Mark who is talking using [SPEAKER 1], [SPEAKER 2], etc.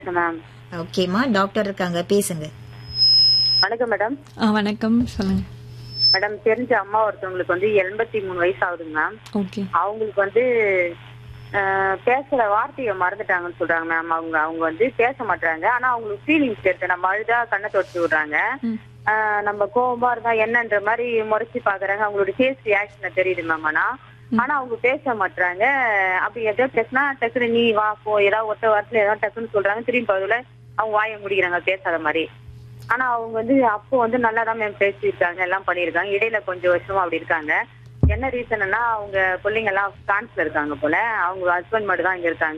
[SPEAKER 1] Ma'am
[SPEAKER 2] ஓகேம்மா doctor இருக்காங்க பேசுங்க
[SPEAKER 1] வணக்கம் மேடம்
[SPEAKER 3] ஆ வணக்கம் சொல்லுங்க
[SPEAKER 1] மேடம் தெரிஞ்ச அம்மா ஒருத்தவங்களுக்கு வந்து எண்பத்தி மூணு வயசு ஆகுதுங்க மேம்
[SPEAKER 3] ஓகே
[SPEAKER 1] அவங்களுக்கு வந்து ஆஹ், பேசுற வார்த்தையை மறந்துட்டாங்கன்னு சொல்றாங்க மேம் அவங்க அவங்க வந்து பேச மாட்டாங்க ஆனா அவங்களுக்கு ஃபீலிங்ஸ் இருக்கு நம்ம அழுதா கண்ணை தொடச்சு விடுறாங்க
[SPEAKER 3] ம்.
[SPEAKER 1] ஆஹ், நம்ம கோவமா இருந்தா என்னன்ற மாதிரி முறைச்சு பாக்குறாங்க அவங்களோட ஃபேஸ் ரியாக்ஷன் தெரியுது மேம் ஆனா ஆனா அவங்க பேச மாட்டாங்க அப்படி எதாவது பேசினா டக்குனு நீ வா போ ஏதாவது ஒத்த வாரத்துல ஏதாவது டக்குன்னு சொல்றாங்க திரும்பி அதுல அவங்க வாயை முடிக்கிறாங்க பேசாத மாதிரி ஆனா அவங்க வந்து அப்போ வந்து நல்லா தான் மேம் பேசியிருக்காங்க எல்லாம் பண்ணியிருக்காங்க இடையில கொஞ்சம் வருஷமா அப்படி இருக்காங்க என்ன ரீசன்னா அவங்க பிள்ளைங்க எல்லாம் பிரான்ஸ்ல இருக்காங்க போல அவங்க ஹஸ்பண்ட் மட்டும் தான் இங்க இருக்காங்க